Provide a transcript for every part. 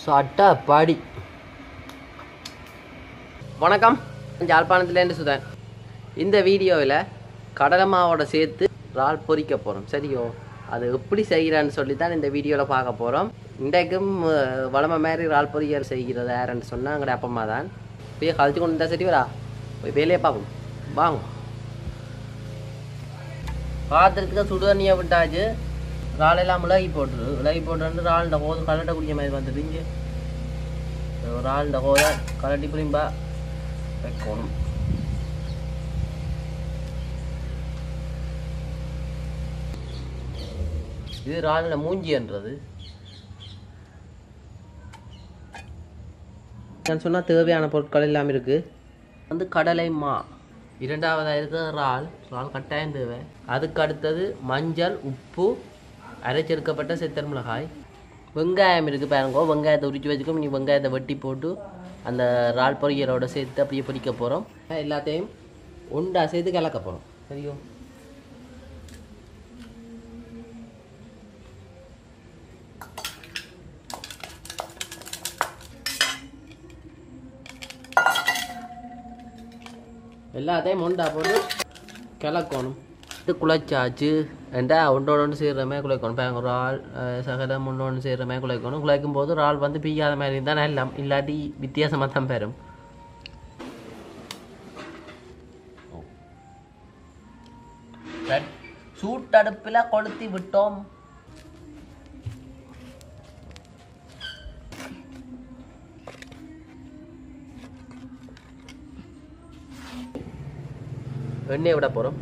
சட்ட பாடி வணக்கம் யாழ்ப்பாணத்துலேருந்து சுதன் இந்த வீடியோவில் கடலை மாவோட சேர்த்து இறால் பொரிக்க போகிறோம் சரியோ அது எப்படி செய்கிறான்னு சொல்லி தான் இந்த வீடியோவில் பார்க்க போகிறோம் இன்றைக்கும் அஹ், வளமை மாதிரி இறால் பொரியல் செய்கிறது யாருன்னு சொன்னால் எங்கட அப்பம்மா தான் போய் கழிச்சு கொண்டு இருந்தால் சரி வரா போய் வேலையை பார்ப்போம் வாங்க பாத்திரத்துக்கு சுடுதண்ணியை விட்டாச்சு இறாலெல்லாம் மிளகி போட்டுரு மிளகி போட்டு வந்து இறால்ட கோது கலட்ட குடிக்க மாதிரி வந்துட்டு இங்கே ஒரு இறால்ட கோத கலட்டி புரியும்பா வைக்கணும் இது இறால்ட மூஞ்சின்றது நான் சொன்னால் தேவையான பொருட்கள் எல்லாம் இருக்குது வந்து கடலை மா இரண்டாவதாக இருக்கிற இறால் இறால் கட்டாயம் தேவை அதுக்கு அடுத்தது மஞ்சள் உப்பு அரைச்செடுக்கப்பட்ட சித்தர் மிளகாய் வெங்காயம் இருக்குது பாருங்க வெங்காயத்தை உரிச்சு வச்சுக்கோ நீ வெங்காயத்தை வெட்டி போட்டு அந்த இறால் பொரியலோட சேர்த்து அப்படியே பொரிக்க போகிறோம் எல்லாத்தையும் உண்டா சேர்த்து கலக்க போகிறோம் சரியோ எல்லாத்தையும் முண்டா போட்டு கிளக்கணும் இது குழைச்சாச்சு ரெண்டா ஒன்றோட ஒன்று சேர்கிற மாதிரி குழைக்கணும் இப்போ ஒரு ஆள் அஹ், சகலம் ஒன்று ஒன்று சேர்கிற மாதிரி குழைக்கணும் குழைக்கும் போது ஒரு ஆள் வந்து பிய்யாத மாதிரி இருந்தால் நல்லா இல்லாட்டி வித்தியாசமாக தான் பெறும் சூட்டடுப்பில் கொளுத்தி விட்டோம் எண்ணெயை விட போகிறோம்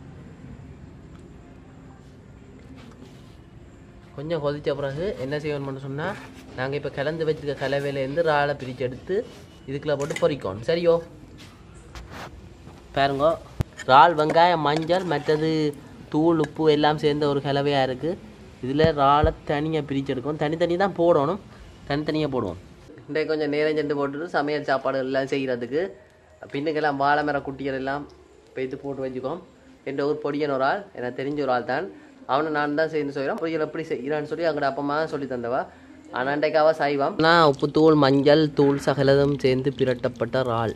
கொஞ்சம் கொதிச்ச பிறகு என்ன செய்யணும்னு சொன்னால் நாங்கள் இப்போ கலந்து வச்சிருக்க கலவையிலேருந்து இறாலை பிரித்து எடுத்து இதுக்குள்ள போட்டு பொரிக்கணும் சரியோ பாருங்க இறால் வெங்காயம் மஞ்சள் மற்றது தூள் உப்பு எல்லாம் சேர்ந்த ஒரு கலவையாக இருக்குது இதில் இறாலை தனியாக பிரித்து எடுக்கணும் தனித்தனி தான் போடணும் தனித்தனியாக போடுவோம் இன்றைக்கு கொஞ்சம் நேரம் சென்று போட்டுட்டு சமையல் சாப்பாடு எல்லாம் செய்கிறதுக்கு பின்னுக்கெல்லாம் வாழை மர குட்டிகள் எல்லாம் பெய்து போட்டு வச்சுக்கோம் என்ற ஊர் பொடியன் ஒரு ஆள் எனக்கு தெரிஞ்ச ஒரு ஆள் தான் அவனை நான் தான் செய்யணும் சொல்கிறேன் பொரியல் எப்படி செய்கிறான்னு சொல்லி அங்கட அப்பமா சொல்லி தந்தவா ஆனால் அன்றைக்காவா சைவம் நான் உப்புத்தூள் மஞ்சள் தூள் சகலதும் சேர்ந்து பிரட்டப்பட்ட இறால்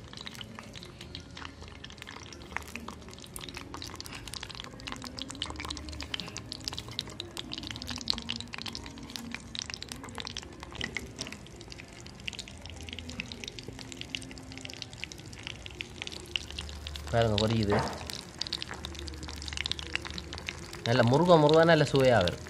பாருங்க பொரியுது நல்ல முருக முருகா நல்ல சுவையாக வரும்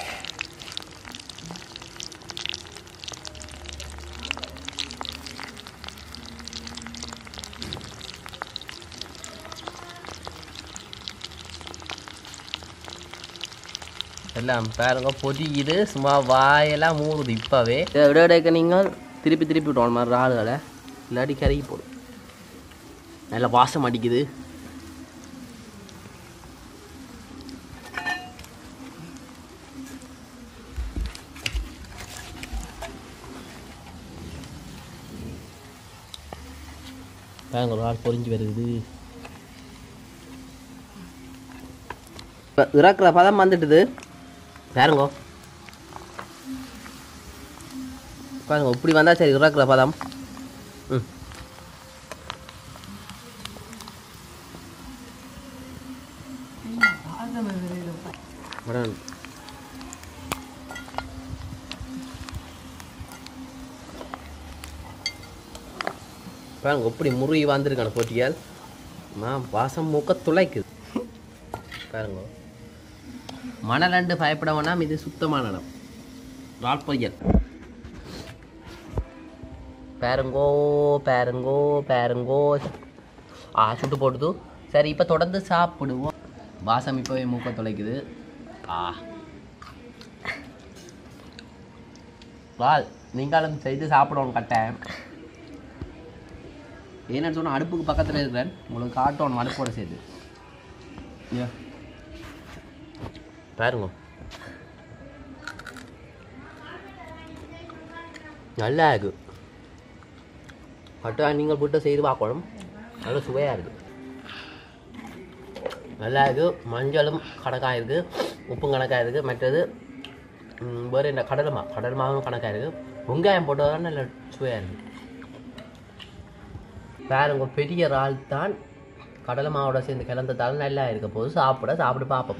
எல்லாம் பாருங்க பொரியுது சும்மா வாயெல்லாம் மூடுது இப்போவே இதை விட விடைக்க நீங்கள் திருப்பி திருப்பி விட்டோம் மாதிரி ஆளுகளை இல்லாட்டி கருகி போடும் நல்ல வாசம் அடிக்குது பாருங்க ஒரு ஆள் பொறிஞ்சு வருது இப்போ இறக்குற பதம் வந்துட்டுது பாருங்க பாருங்க இப்படி வந்தால் சரி இறக்குற பதம் ம் மேடம் பாருங்க எப்படி முருகி வந்திருக்கான போட்டியால் மா வாசம் மூக்க துளைக்குது பாருங்க மணலண்டு பயப்பட வேணாம் இது சுத்தமான இடம் ரால் பொரியல் பாருங்கோ பாருங்கோ பாருங்கோ ஆ சுட்டு போட்டுது சரி இப்போ தொடர்ந்து சாப்பிடுவோம் வாசம் இப்போவே மூக்க துளைக்குது ஆ வால் நீங்களும் செய்து சாப்பிடணும் கட்டாயம் ஏன்னு சொன்னால் அடுப்புக்கு பக்கத்தில் இருக்கிறேன் உங்களுக்கு காட்டணும் அடுப்போட சேர்த்து ஐயா பாருங்க நல்லா இருக்கு கட்டாயம் நீங்கள் போட்டு செய்து பார்க்கணும் நல்ல சுவையாக இருக்குது நல்லா இருக்குது மஞ்சளும் கணக்காக இருக்குது உப்பும் கணக்காக இருக்குது மற்றது ம், வேறு என்ன கடலை மா கடலை மாவும் கணக்காக இருக்குது வெங்காயம் போட்டதான் நல்ல சுவையாக இருக்குது பாருங்க பெரிய இறால் தான் கடலை மாவோட சேர்ந்து கிளந்ததால நல்லா இருக்க போது சாப்பிட சாப்பிட்டு பார்ப்போம்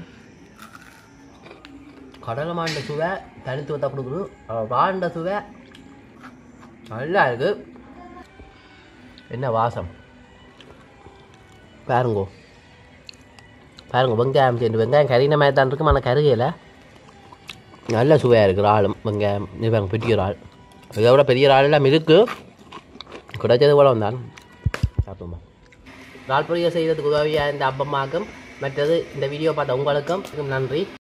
கடலை மாண்ட சுவை தனித்துவத்தை கொடுக்குது வாழ்ந்த சுவை நல்லா இருக்கு என்ன வாசம் பாருங்கோ பாருங்க வெங்காயம் சேர்ந்து வெங்காயம் கறின மாதிரி தான் இருக்கும் ஆனால் கருகையில் நல்ல சுவையாக இருக்குது இறாலும் வெங்காயம் இது பாருங்க பெரிய இறால் இதை விட பெரிய இறால் எல்லாம் இருக்குது கிடைச்சது கூட வந்தான் சாப்பிடுமா இறால் பொரியல் செய்கிறதுக்கு உதவியாக இந்த அப்பம்மாக்கும் மற்றது இந்த வீடியோ பார்த்த உங்களுக்கும் நன்றி